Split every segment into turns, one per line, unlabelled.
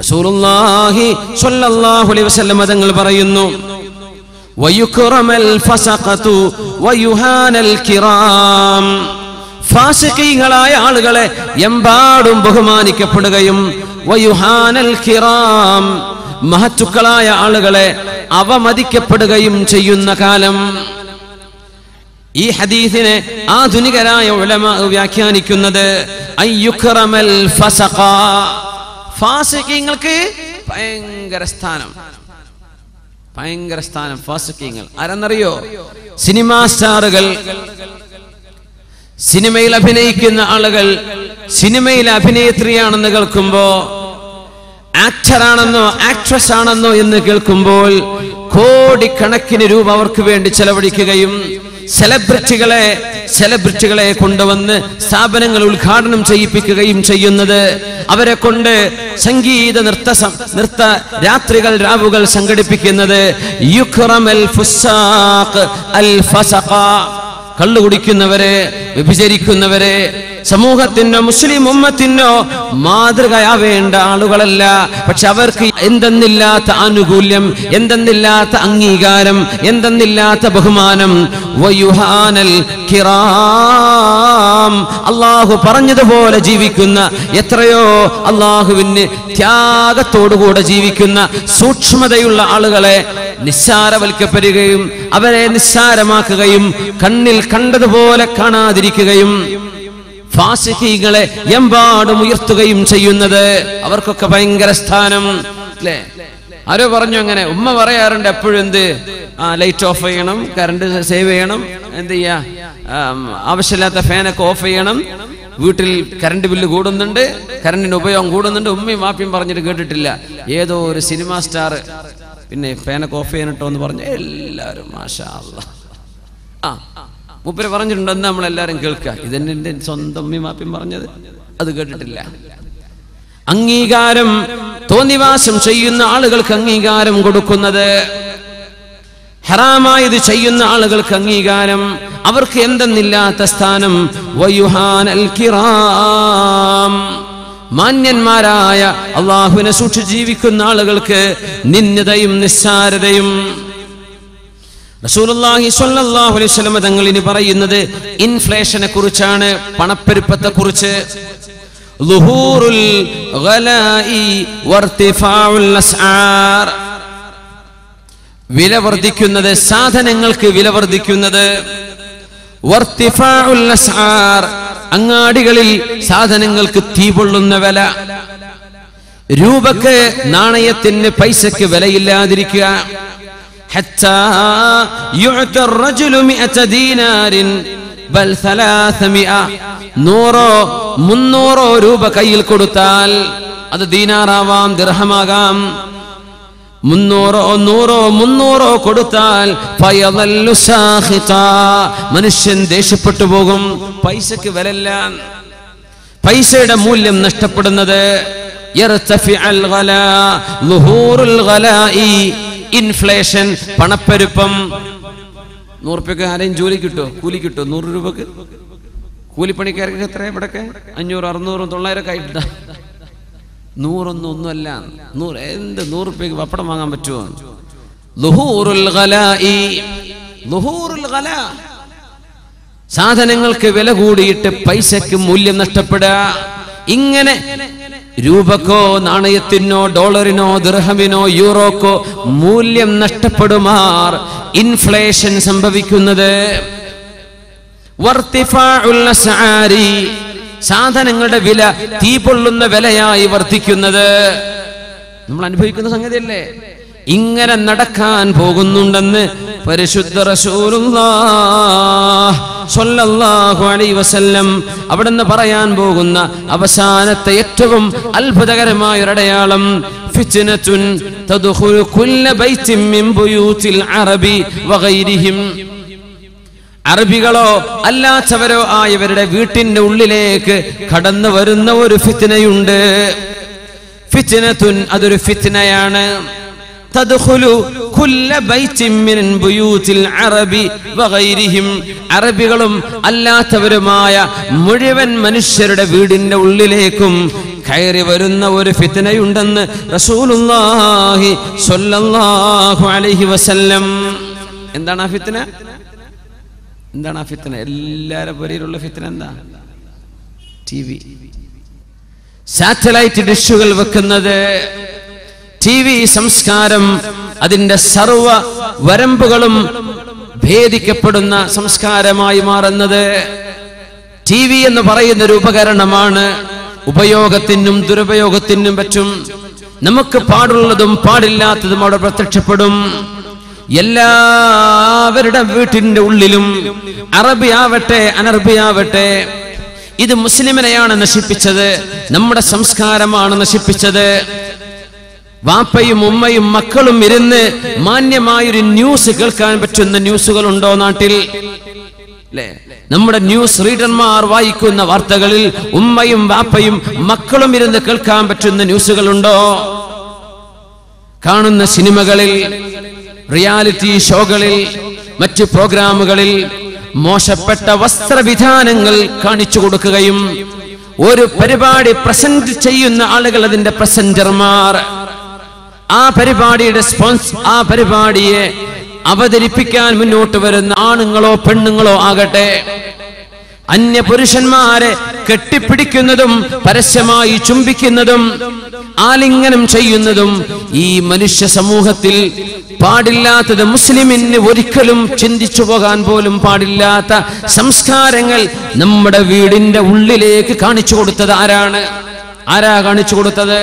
റസൂലുള്ളാഹി സ്വല്ലല്ലാഹു അലൈഹി വസല്ലം തങ്ങൾ പറയുന്നു വയുക്റമൽ ഫസഖതു വയുഹാനൽ കിറാം ഫാസിഖീങ്ങളായ ആളുകളെ എമ്പാടും ബഹുമാനിക്കപ്പെടുകയും വയുഹാനൽ കിറാം മഹത്തുക്കളായ ആളുകളെ അവമതിക്കപ്പെടുകയും ചെയ്യുന്ന കാലം ഈ ഹദീസിനെ ആധുനികരായ ഉലമ വ്യാഖ്യാനിക്കുന്നത് അയ്യുക്റമൽ ഫസഖ ഫാസിഖീങ്ങൾക്ക് ഭയങ്കര സ്ഥാനം ഭയങ്കര സ്ഥാനം ഫാസിഖീങ്ങൾ ആരെന്നറിയോ സിനിമാ സ്റ്റാറുകൾ സിനിമയിൽ അഭിനയിക്കുന്ന ആളുകൾ സിനിമയിൽ അഭിനേത്രിയാണെന്ന് കേൾക്കുമ്പോ ആക്ടറാണെന്നോ ആക്ട്രസ് ആണെന്നോ എന്ന് കേൾക്കുമ്പോൾ കോടിക്കണക്കിന് രൂപ അവർക്ക് വേണ്ടി ചെലവഴിക്കുകയും സെലിബ്രിറ്റികളെ സെലിബ്രിറ്റികളെ കൊണ്ടുവന്ന് സ്ഥാപനങ്ങൾ ഉദ്ഘാടനം ചെയ്യിപ്പിക്കുകയും ചെയ്യുന്നത് അവരെ കൊണ്ട് സംഗീത നൃത്ത സം- നൃത്ത രാത്രികൾ രാവുകൾ സംഘടിപ്പിക്കുന്നത് യുക്റമൽ ഫുസ്സാഖ് അൽ ഫസഖ കള്ളു കുടിക്കുന്നവരെ വ്യഭിചരിക്കുന്നവരെ സമൂഹത്തിനോ മുസ്ലിം ഉമ്മത്തിനോ മാതൃകയാവേണ്ട ആളുകളല്ല പക്ഷെ അവർക്ക് എന്തെന്നില്ലാത്ത ആനുകൂല്യം എന്തെന്നില്ലാത്ത അംഗീകാരം എന്തെന്നില്ലാത്ത ബഹുമാനം വയുഹാനൽ കിറാം അള്ളാഹു പറഞ്ഞതുപോലെ ജീവിക്കുന്ന എത്രയോ അള്ളാഹുവിന് ത്യാഗത്തോടുകൂടെ ജീവിക്കുന്ന സൂക്ഷ്മതയുള്ള ആളുകളെ നിസ്സാരവൽക്കപ്പെടുകയും അവരെ നിസ്സാരമാക്കുകയും കണ്ണിൽ കണ്ടതുപോലെ കാണാതിരിക്കുകയും ഫാസിഖീകളെ എമ്പാടും ഉയർത്തുകയും ചെയ്യുന്നത് അവർക്കൊക്കെ ഭയങ്കര സ്ഥാനം അല്ലേ ആരോ പറഞ്ഞു അങ്ങനെ ഉമ്മ പറയാറുണ്ട് എപ്പോഴും എന്ത് ആ ലൈറ്റ് ഓഫ് ചെയ്യണം കറണ്ട് സേവ് ചെയ്യണം എന്ത് ചെയ്യാ ആം, ആവശ്യമില്ലാത്ത ഫാനൊക്കെ ഓഫ് ചെയ്യണം വീട്ടിൽ കറണ്ട് ബില്ല് കൂടുന്നുണ്ട് കറണ്ടിന്റെ ഉപയോഗം കൂടുന്നുണ്ട് ഉമ്മയും വാപ്പിയും പറഞ്ഞിട്ട് കേട്ടിട്ടില്ല ഏതോ ഒരു സിനിമാ സ്റ്റാർ പിന്നെ ഫാനൊക്കെ ഓഫ് ചെയ്യണട്ടോ എന്ന് പറഞ്ഞു എല്ലാവരും മാഷാ അല്ലാ ആ മൂപ്പര് പറഞ്ഞിട്ടുണ്ട് എന്ന് നമ്മളെല്ലാരും കേൾക്കുക ഇതന്നെ എൻ്റെ സ്വന്തം ഉമ്മയും വാപ്പിയും പറഞ്ഞത് അത് കേട്ടിട്ടില്ല അംഗീകാരം തോന്നിവാസം ചെയ്യുന്ന ആളുകൾക്ക് അംഗീകാരം കൊടുക്കുന്നത് ഹറാമായത് ചെയ്യുന്ന ആളുകൾക്ക് അംഗീകാരം അവർക്ക് എന്തെന്നില്ലാത്ത സ്ഥാനം വയുഹാനൽ കിറാം മാന്യന്മാരായ അള്ളാഹുവിനെ സൂക്ഷിച്ച് ജീവിക്കുന്ന ആളുകൾക്ക് നിന്ദതയും നിസ്സാരതയും റസൂലുള്ളാഹി സ്വല്ലല്ലാഹു അലൈഹി വസല്ലം തങ്ങൾ ഇനി പറയുന്നത് ഇൻഫ്ലേഷനെ കുറിച്ചാണ് പണപ്പെരുപ്പത്തെ കുറിച്ച് ളുഹൂറുൽ ഗലാഇ വർത്തിഫാഉൽ അസ്ആർ വില വർദ്ധിക്കുന്നത് സാധനങ്ങൾക്ക് വില വർദ്ധിക്കുന്നത് വർത്തിഫാഉൽ അസ്ആർ അങ്ങാടികളിൽ സാധനങ്ങൾക്ക് തീ പൊള്ളുന്ന വില രൂപക്ക് നാണയത്തിന് പൈസക്ക് വിലയില്ലാതിരിക്കുക حتى يعطى الرجل مئة دينار بل ثلاثمئة നൂറോ മുന്നൂറോ രൂപ കയ്യിൽ കൊടുത്താൽ അത് ദീനാറാവാം ദിർഹമാകാം മുന്നൂറോ നൂറോ മുന്നൂറോ കൊടുത്താൽ ഫയദല്ലു സാഖിതാ. മനുഷ്യൻ ദേഷ്യപ്പെട്ടു പോകും പൈസക്ക് വിലല്ല പൈസയുടെ മൂല്യം നഷ്ടപ്പെടുന്നത് യർതഫിഅൽ ഗലാ, ളുഹൂറുൽ ഗലാഇ, ഇൻഫ്ലേഷൻ പണപ്പെരുപ്പം നൂറുപ്യക്ക് ആരെയും ജോലി കിട്ടോ കൂലി കിട്ടോ നൂറ് രൂപക്ക് കൂലിപ്പണിക്കാർക്ക് എത്ര ഇവിടൊക്കെ അഞ്ഞൂറ് അറുന്നൂറ് തൊള്ളായിരം ഒക്കെ ആയിട്ടാ നൂറൊന്നും ഒന്നുമല്ല നൂറ് എന്ത് നൂറ് റുപ്യക്ക് പപ്പടം വാങ്ങാൻ പറ്റുമോ ളുഹൂറുൽ ഗലാഇ, ളുഹൂറുൽ ഗലാ. സാധനങ്ങൾക്ക് വില കൂടിയിട്ട് പൈസക്ക് മൂല്യം നഷ്ടപ്പെടുക ഇങ്ങനെ രൂപക്കോ നാണയത്തിനോ ഡോളറിനോ ദിർഹമിനോ യൂറോക്കോ മൂല്യം നഷ്ടപ്പെടുമാർ ഇൻഫ്ലേഷൻ സംഭവിക്കുന്നത് വർത്തിഫാഉൽ അസ്ആരി. സാധനങ്ങളുടെ വില തീ പൊള്ളുന്ന വിലയായി വർദ്ധിക്കുന്നത് നമ്മൾ അനുഭവിക്കുന്ന സംഗതിയല്ലേ ഇങ്ങനെ നടക്കാൻ പോകുന്നുണ്ടെന്ന് പരിശുദ്ധ റസൂലുള്ളാഹ് സ്വല്ലല്ലാഹു അലൈഹി വസല്ലം അവിടുന്ന് പറയാൻ പോകുന്ന അവസാനത്തെ ഏറ്റവും അത്ഭുതകരമായ ഒരടയാളം ഫിത്നത്തുൻ തദ്ഖുലു കുല്ല ബൈത്തിൻ മിൻ ബുയൂത്തിൽ അറബി വഗൈരിഹിം അറബികളോ അല്ലാത്തവരോ ആയവരുടെ വീട്ടിന്റെ ഉള്ളിലേക്ക് കടന്നു വരുന്ന ഒരു ഫിത്നയുണ്ട് ഫിത്നത്തുൻ അതൊരു ഫിത്നയാണ് തദ്ഖുലു കുല്ല ബൈത്തിൻ മിൻ ബുയൂത്തിൽ അറബി വഗൈരിഹിം അറബികളും അല്ലാത്തവരുമായ മുഴുവൻ മനുഷ്യരുടെ വീടിന്റെ ഉള്ളിലേക്കും കയറി വരുന്ന ഒരു ഫിത്തനയുണ്ടെന്ന് റസൂലുള്ളാഹി സ്വല്ലല്ലാഹു അലൈഹി വസല്ലം എന്താണ് ആ ഫിത്തന എന്താണ് ആ ഫിത്തന എല്ലാവരുടെ പുരയിലുള്ള ഫിത്തന എന്താ ടി വി സാറ്റലൈറ്റ് ഡിഷുകൾ വെക്കുന്നത് ടി വി സംസ്കാരം അതിന്റെ സർവ വരമ്പുകളും ഭേദിക്കപ്പെടുന്ന സംസ്കാരമായി മാറുന്നത് ടി വി എന്ന് പറയുന്ന ഒരു ഉപകരണമാണ് ഉപയോഗത്തിനും ദുരുപയോഗത്തിനും പറ്റും നമുക്ക് പാടുള്ളതും പാടില്ലാത്തതും അവിടെ പ്രത്യക്ഷപ്പെടും എല്ലാവരുടെ വീട്ടിന്റെ ഉള്ളിലും അറബി ആവട്ടെ അനർബി ആവട്ടെ ഇത് മുസ്ലിമിനെയാണ് നശിപ്പിച്ചത് നമ്മുടെ സംസ്കാരമാണ് നശിപ്പിച്ചത് വാപ്പയും ഉമ്മയും മക്കളും ഇരുന്ന് മാന്യമായൊരു ന്യൂസ് കേൾക്കാൻ പറ്റുന്ന ന്യൂസുകൾ ഉണ്ടോ നാട്ടിൽ അല്ലേ നമ്മുടെ ന്യൂസ് റീഡർമാർ വായിക്കുന്ന വാർത്തകളിൽ ഉമ്മയും വാപ്പയും മക്കളും ഇരുന്ന് കേൾക്കാൻ പറ്റുന്ന ന്യൂസുകളുണ്ടോ കാണുന്ന സിനിമകളിൽ റിയാലിറ്റി ഷോകളിൽ മറ്റ് പ്രോഗ്രാമുകളിൽ മോശപ്പെട്ട വസ്ത്രവിധാനങ്ങൾ കാണിച്ചു കൊടുക്കുകയും ഒരു പരിപാടി പ്രസന്റ് ചെയ്യുന്ന ആളുകൾ അതിന്റെ പ്രസന്റർമാർ ആ പരിപാടിയുടെ സ്പോൺസ് ആ പരിപാടിയെ അവതരിപ്പിക്കാൻ മുന്നോട്ട് വരുന്ന ആണുങ്ങളോ പെണ്ണുങ്ങളോ ആകട്ടെ അന്യ പുരുഷന്മാരെ കെട്ടിപ്പിടിക്കുന്നതും പരസ്യമായി ചുംബിക്കുന്നതും ആലിംഗനം ചെയ്യുന്നതും ഈ മനുഷ്യ സമൂഹത്തിൽ പാടില്ലാത്തത് മുസ്ലിമിന് ഒരിക്കലും ചിന്തിച്ചു പോകാൻ പോലും പാടില്ലാത്ത സംസ്കാരങ്ങൾ നമ്മുടെ വീടിന്റെ ഉള്ളിലേക്ക് കാണിച്ചു കൊടുത്തത് ആരാണ് ആരാ കാണിച്ചു കൊടുത്തത്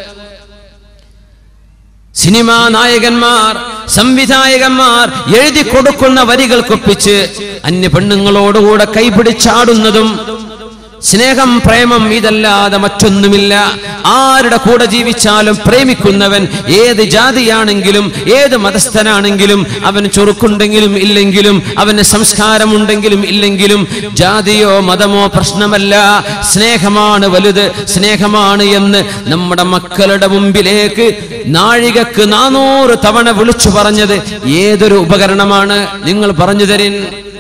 സിനിമാ നായകന്മാർ സംവിധായകന്മാർ എഴുതി കൊടുക്കുന്ന വരികൾക്കൊപ്പിച്ച് അന്യ പെണ്ണുങ്ങളോടുകൂടെ കൈപിടിച്ചാടുന്നതും സ്നേഹം പ്രേമം ഇതല്ലാതെ മറ്റൊന്നുമില്ല ആരുടെ കൂടെ ജീവിച്ചാലും പ്രേമിക്കുന്നവൻ ഏത് ജാതിയാണെങ്കിലും ഏത് മതസ്ഥനാണെങ്കിലും അവൻ ചൊറുക്കുണ്ടെങ്കിലും ഇല്ലെങ്കിലും അവന് സംസ്കാരമുണ്ടെങ്കിലും ഇല്ലെങ്കിലും ജാതിയോ മതമോ പ്രശ്നമല്ല സ്നേഹമാണ് വലുത് സ്നേഹമാണ് എന്ന് നമ്മുടെ മക്കളുടെ മുമ്പിലേക്ക് നാഴികക്ക് നാനൂറ് തവണ വിളിച്ചു പറഞ്ഞത് ഏതൊരു ഉപകരണമാണ് നിങ്ങൾ പറഞ്ഞു തരിൻ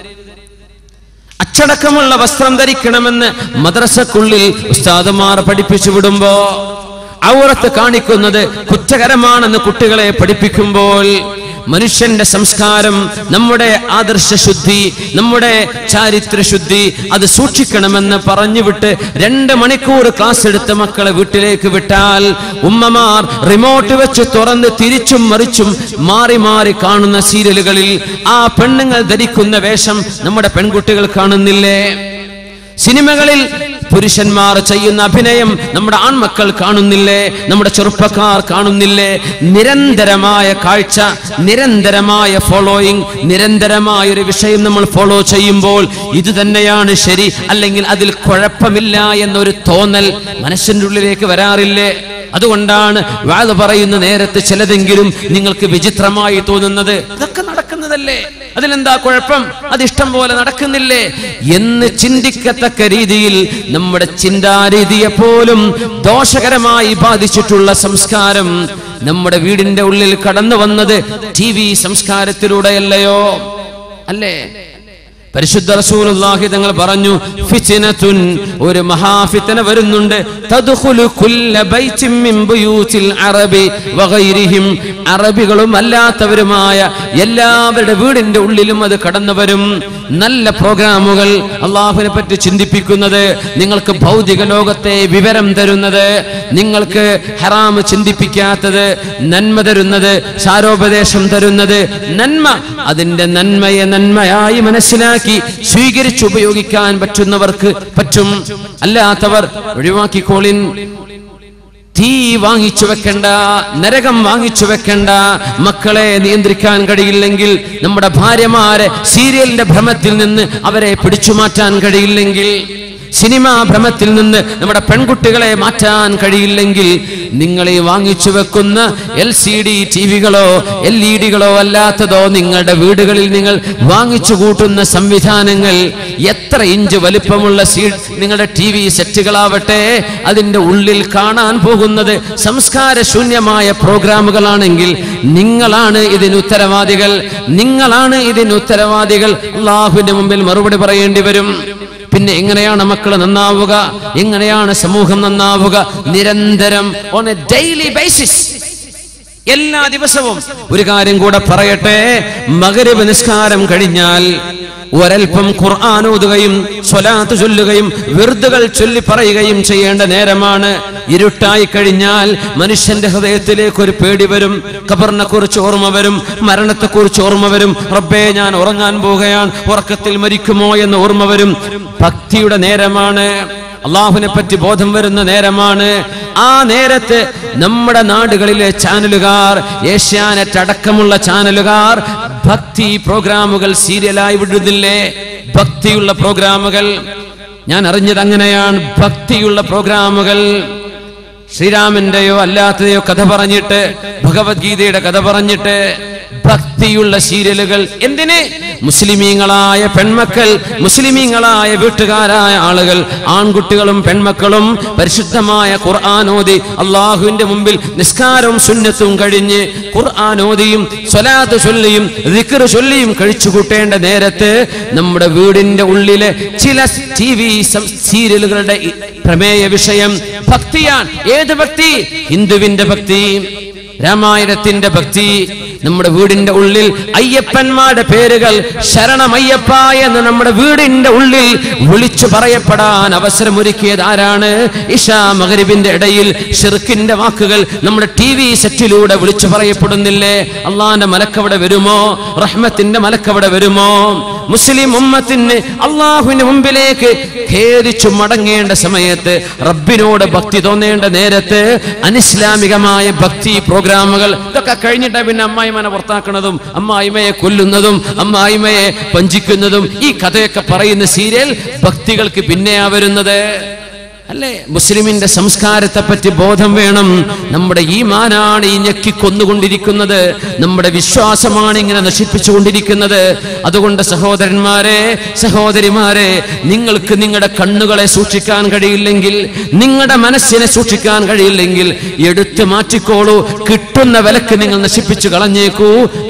അച്ചടക്കമുള്ള വസ്ത്രം ധരിക്കണമെന്ന് മദ്രസക്കുള്ളിൽ ഉസ്താദുമാർ പഠിപ്പിച്ചു വിടുമ്പോ ഔറത്ത് കാണിക്കുന്നത് കുറ്റകരമാണെന്ന് കുട്ടികളെ പഠിപ്പിക്കുമ്പോൾ മനുഷ്യന്റെ സംസ്കാരം നമ്മുടെ ആദർശ ശുദ്ധി നമ്മുടെ ചാരിത്ര ശുദ്ധി അത് സൂക്ഷിക്കണമെന്ന് പറഞ്ഞുവിട്ട് രണ്ട് മണിക്കൂർ ക്ലാസ് എടുത്ത മക്കളെ വീട്ടിലേക്ക് വിട്ടാൽ ഉമ്മമാർ റിമോട്ട് വെച്ച് തുറന്ന് തിരിച്ചും മറിച്ചും മാറി മാറി കാണുന്ന സീരിയലുകളിൽ ആ പെണ്ണുങ്ങൾ ധരിക്കുന്ന വേഷം നമ്മുടെ പെൺകുട്ടികൾ കാണുന്നില്ലേ സിനിമകളിൽ പുരുഷന്മാർ ചെയ്യുന്ന അഭിനയം നമ്മുടെ ആൺമക്കൾ കാണുന്നില്ലേ നമ്മുടെ ചെറുപ്പക്കാർ കാണുന്നില്ലേ നിരന്തരമായ കാഴ്ച നിരന്തരമായ ഫോളോയിങ് നിരന്തരമായ ഒരു വിഷയം നമ്മൾ ഫോളോ ചെയ്യുമ്പോൾ ഇത് തന്നെയാണ് ശരി അല്ലെങ്കിൽ അതിൽ കുഴപ്പമില്ല എന്നൊരു തോന്നൽ മനസ്സിന്റെ ഉള്ളിലേക്ക് വരാറില്ലേ അതുകൊണ്ടാണ് വാത് പറയുന്ന നേരത്ത് ചിലതെങ്കിലും നിങ്ങൾക്ക് വിചിത്രമായി തോന്നുന്നത് ഇതൊക്കെ നടക്കുന്നതല്ലേ അതിലെന്താ കുഴപ്പം അത് ഇഷ്ടം പോലെ നടക്കുന്നില്ലേ എന്ന് ചിന്തിക്കത്തക്ക രീതിയിൽ നമ്മുടെ ചിന്താരീതിയെ പോലും ദോഷകരമായി ബാധിച്ചിട്ടുള്ള സംസ്കാരം നമ്മുടെ വീടിന്റെ ഉള്ളിൽ കടന്നു വന്നത് ടി വി സംസ്കാരത്തിലൂടെയല്ലയോ അല്ലേ പരിശുദ്ധ റസൂലുള്ളാഹി തങ്ങൾ പറഞ്ഞു ഫിത്നത്തുൻ ഒരു മഹാഫിത്തന വരുന്നുണ്ട് തദ്ഖുലു കുല്ല ബൈത്തിൻ മിൻ ബുയൂത്തിൽ അറബി വഗൈരിഹിം അറബികളും അല്ലാത്തവരുമായ എല്ലാവരുടെ വീടിന്റെ ഉള്ളിലും അത് കടന്നു വരും നല്ല പ്രോഗ്രാമുകൾ അള്ളാഹുവിനെ പറ്റി ചിന്തിപ്പിക്കുന്നത് നിങ്ങൾക്ക് ഭൗതിക ലോകത്തെ വിവരം തരുന്നത് നിങ്ങൾക്ക് ഹറാമ് ചിന്തിപ്പിക്കാത്തത് നന്മ തരുന്നത് സാരോപദേശം തരുന്നത് നന്മ അതിന്റെ നന്മയെ നന്മയായി മനസ്സിലാക്കി സ്വീകരിച്ച് ഉപയോഗിക്കാൻ പറ്റുന്നവർക്ക് പറ്റും അല്ലാത്തവർ ഒഴിവാക്കിക്കോളിൻ തീ വാങ്ങിച്ചു വെക്കണ്ട നരകം വാങ്ങിച്ചു വെക്കണ്ട മക്കളെ നിയന്ത്രിക്കാൻ കഴിയില്ലെങ്കിൽ നമ്മുടെ ഭാര്യമാരെ സീരിയലിന്റെ ഭ്രമത്തിൽ നിന്ന് അവരെ പിടിച്ചു മാറ്റാൻ കഴിയില്ലെങ്കിൽ സിനിമാ ഭ്രമത്തിൽ നിന്ന് നമ്മുടെ പെൺകുട്ടികളെ മാറ്റാൻ കഴിയില്ലെങ്കിൽ നിങ്ങൾ ഈ വാങ്ങിച്ചു വെക്കുന്ന എൽ സി ഡി ടി വികളോ എൽ ഇ ഡികളോ അല്ലാത്തതോ നിങ്ങളുടെ വീടുകളിൽ നിങ്ങൾ വാങ്ങിച്ചു കൂട്ടുന്ന സംവിധാനങ്ങൾ എത്ര ഇഞ്ച് വലിപ്പമുള്ള സീ നിങ്ങളുടെ ടി വി സെറ്റുകളാവട്ടെ അതിന്റെ ഉള്ളിൽ കാണാൻ പോകുന്നത് സംസ്കാര ശൂന്യമായ പ്രോഗ്രാമുകളാണെങ്കിൽ നിങ്ങളാണ് ഇതിന് ഉത്തരവാദികൾ നിങ്ങളാണ് ഇതിന് ഉത്തരവാദികൾ അള്ളാഹുവിന്റെ മുമ്പിൽ മറുപടി പറയേണ്ടി വരും പിന്നെ എങ്ങനെയാണ് മക്കൾ നന്നാവുക എങ്ങനെയാണ് സമൂഹം നന്നാവുക നിരന്തരം ഓൺ എ ഡെയിലി ബേസിസ് എല്ലാ ദിവസവും ഒരു കാര്യം കൂടെ പറയട്ടെ മകരവ് നിസ്കാരം കഴിഞ്ഞാൽ ഒരൽപ്പം ഖുർആൻ ഓതുകയും സ്വലാത്ത് ചൊല്ലുകയും വെറുതുകൾ ചൊല്ലി പറയുകയും ചെയ്യേണ്ട നേരമാണ് ഇരുട്ടായി കഴിഞ്ഞാൽ മനുഷ്യന്റെ ഹൃദയത്തിലേക്ക് ഒരു പേടി വരും ഖബറിനെ കുറിച്ച് ഓർമ്മ വരും മരണത്തെ കുറിച്ച് ഓർമ്മ വരും റബ്ബേ ഞാൻ ഉറങ്ങാൻ പോവുകയാണ് ഉറക്കത്തിൽ മരിക്കുമോ എന്ന് ഓർമ്മ വരും ഭക്തിയുടെ നേരമാണ് അള്ളാഹുവിനെ പറ്റി ബോധം വരുന്ന നേരമാണ് ആ നേരത്ത് നമ്മുടെ നാടുകളിലെ ചാനലുകാർ ഏഷ്യാനെറ്റ് അടക്കമുള്ള ചാനലുകാർ ഭക്തി പ്രോഗ്രാമുകൾ സീരിയലായി വിടുന്നില്ലേ ഭക്തിയുള്ള പ്രോഗ്രാമുകൾ ഞാൻ അറിഞ്ഞത് അങ്ങനെയാണ് ഭക്തിയുള്ള പ്രോഗ്രാമുകൾ ശ്രീരാമന്റെയോ അല്ലാത്തതെയോ കഥ പറഞ്ഞിട്ട് ഭഗവത്ഗീതയുടെ കഥ പറഞ്ഞിട്ട് ഭക്തിയുള്ള സീരിയലുകൾ എന്തിന് മുസ്ലിമീങ്ങളായ പെൺമക്കൾ മുസ്ലിമീങ്ങളായ വീട്ടുകാരായ ആളുകൾ ആൺകുട്ടികളും പെൺമക്കളും പരിശുദ്ധമായ ഖുർആാനോദി അള്ളാഹുവിന്റെ മുമ്പിൽ നിസ്കാരവും സുന്നത്തും കഴിഞ്ഞ് ഖുർആാനോദിയും സ്വലാത്ത് ചൊല്ലിയും ദിക്ർ ചൊല്ലിയും കഴിച്ചു കൂട്ടേണ്ട നേരത്ത് നമ്മുടെ വീടിന്റെ ഉള്ളിലെ ചില ടി വി സീരിയലുകളുടെ ഈ പ്രമേയ വിഷയം ഭക്തിയാണ് ഏത് ഭക്തി ഹിന്ദുവിന്റെ ഭക്തി രാമായണത്തിന്റെ ഭക്തി നമ്മുടെ വീടിന്റെ ഉള്ളിൽ അയ്യപ്പന്മാരുടെ പേരുകൾ ശരണമയ്യപ്പ എന്ന് നമ്മുടെ വീടിന്റെ ഉള്ളിൽ വിളിച്ചു പറയപ്പെടാൻ അവസരമൊരുക്കിയത് ആരാണ് ഇഷാ മകരിബിന്റെ ഇടയിൽ ഷിർക്കിന്റെ വാക്കുകൾ നമ്മുടെ ടി വി സെറ്റിലൂടെ വിളിച്ചു പറയപ്പെടുന്നില്ലേ അള്ളാന്റെ മലക്കവിടെ വരുമോ റഹ്മത്തിന്റെ മലക്കവിടെ വരുമോ മുസ്ലിം ഉമ്മത്തിന് അള്ളാഹുവിന്റെ മുമ്പിലേക്ക് ഖേദിച്ചു മടങ്ങേണ്ട സമയത്ത് റബ്ബിനോട് ഭക്തി തോന്നേണ്ട നേരത്ത് അനിസ്ലാമികമായ ഭക്തി പ്രോഗ്രാമുകൾ ഇതൊക്കെ കഴിഞ്ഞിട്ട് പിന്നെ അമ്മായിമനെ പുറത്താക്കുന്നതും അമ്മായിമയെ കൊല്ലുന്നതും അമ്മായിമയെ പഞ്ചിക്കുന്നതും ഈ കഥയൊക്കെ പറയുന്ന സീരിയൽ ഭക്തികൾക്ക് പിന്നെയാ വരുന്നത് അല്ലേ മുസ്ലിമിന്റെ സംസ്കാരത്തെ പറ്റി ബോധം വേണം നമ്മുടെ ഈ മാനാണ് ഈ ഞെക്കി കൊന്നുകൊണ്ടിരിക്കുന്നത് നമ്മുടെ വിശ്വാസമാണ് ഇങ്ങനെ നശിപ്പിച്ചുകൊണ്ടിരിക്കുന്നത് അതുകൊണ്ട് സഹോദരന്മാരെ സഹോദരിമാരെ നിങ്ങൾക്ക് നിങ്ങളുടെ കണ്ണുകളെ സൂക്ഷിക്കാൻ കഴിയില്ലെങ്കിൽ നിങ്ങളുടെ മനസ്സിനെ സൂക്ഷിക്കാൻ കഴിയില്ലെങ്കിൽ എടുത്തു മാറ്റിക്കോളൂ കിട്ടുന്ന വിലക്ക് നിങ്ങൾ നശിപ്പിച്ചു കളഞ്ഞേക്കൂ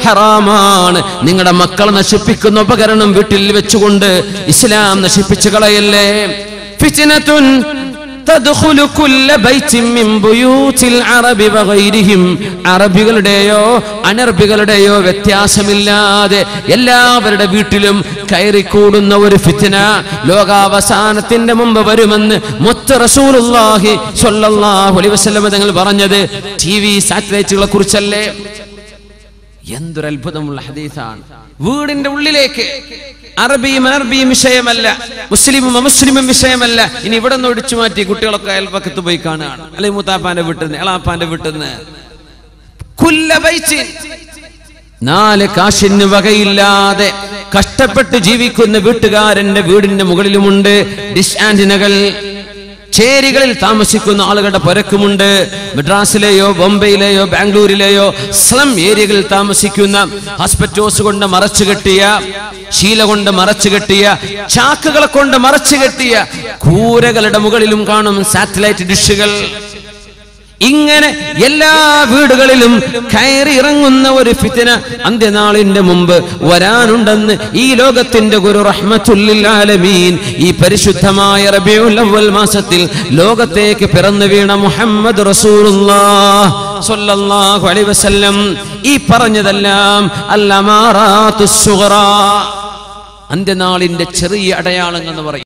ഹറാമാണ് നിങ്ങളുടെ മക്കളെ നശിപ്പിക്കുന്ന ഉപകരണം വീട്ടിൽ വെച്ചുകൊണ്ട് ഇസ്ലാം നശിപ്പിച്ചു കളയല്ലേ ഫിത്നത്തുൻ تدخل كل بيت من بيوت العرب وغيرهم അറബികളുടെയോ അനർബികളുടെയോ വ്യത്യാസമില്ലാതെ എല്ലാവരുടെ വീട്ടിലും കയറിക്കൂടുന്ന ഒരു ഫിത്തിന ലോകാവസാനത്തിന്റെ മുമ്പ് വരുമെന്ന് മൊത്ത റസൂലുള്ളാഹി സ്വല്ലല്ലാഹു അലൈഹി വസല്ലം തങ്ങൾ പറഞ്ഞത് ടി വി സാറ്റലൈറ്റുകളെ കുറിച്ചല്ലേ എന്തൊരു അത്ഭുതമുള്ള ഹദീസാണ് വീടിന്റെ ഉള്ളിലേക്ക് അറബിയും അനർബിയും വിഷയമല്ല മുസ്ലിമും അമുസ്ലിമും വിഷയമല്ല ഇനി ഇവിടെ നിന്ന് ഒടിച്ചു മാറ്റി കുട്ടികളൊക്കെ അയൽപ്പക്കത്ത് പോയി കാണുകയാണ് അല്ലെങ്കിൽ മൂത്താപ്പാന്റെ വീട്ടിൽ നിന്ന് എളാപ്പാന്റെ വീട്ടിൽ നിന്ന് കുല്ല ബൈച്ചിൻ നാല് കാശിന് വകയില്ലാതെ കഷ്ടപ്പെട്ട് ജീവിക്കുന്ന വീട്ടുകാരന്റെ വീടിന്റെ മുകളിലുമുണ്ട് ഡിഷ് ആന്റിനകൾ ചേരികളിൽ താമസിക്കുന്ന ആളുകളുടെ പരക്കുമുണ്ട് മദ്രാസിലെയോ ബോംബെയിലെയോ ബാംഗ്ലൂരിലെയോ സ്ലം ഏരിയകളിൽ താമസിക്കുന്ന ഹോസ്പിറ്റോസ് കൊണ്ട് മറച്ചു കെട്ടിയ ശീല കൊണ്ട് മറച്ചു കെട്ടിയ ചാക്കുകളെ കൊണ്ട് മറച്ചു കെട്ടിയ കൂരകളുടെ മുകളിലും കാണും സാറ്റലൈറ്റ് ഡിഷുകൾ ഇങ്ങനെ എല്ലാ വീടുകളിലും കയറി ഇറങ്ങുന്ന ഒരു ഫിത്തിന അന്ത്യനാളിന്റെ മുമ്പ് വരാനുണ്ടെന്ന് ഈ ലോകത്തിന്റെ ഗുരു റഹ്മത്തുല്ലാലമീൻ ഈ പരിശുദ്ധമായ റബിയുൽ അവ്വൽ മാസത്തിൽ ലോകത്തേക്ക് പിറന്നു വീണ മുഹമ്മദ് റസൂലുള്ളാഹ് സ്വല്ലല്ലാഹു അലൈഹി വസല്ലം ഈ പറഞ്ഞതെല്ലാം അല്ലമാറാത്തുസ് സുഗ്റാ അന്ത്യനാളിന്റെ ചെറിയ അടയാളങ്ങൾ എന്ന് പറയും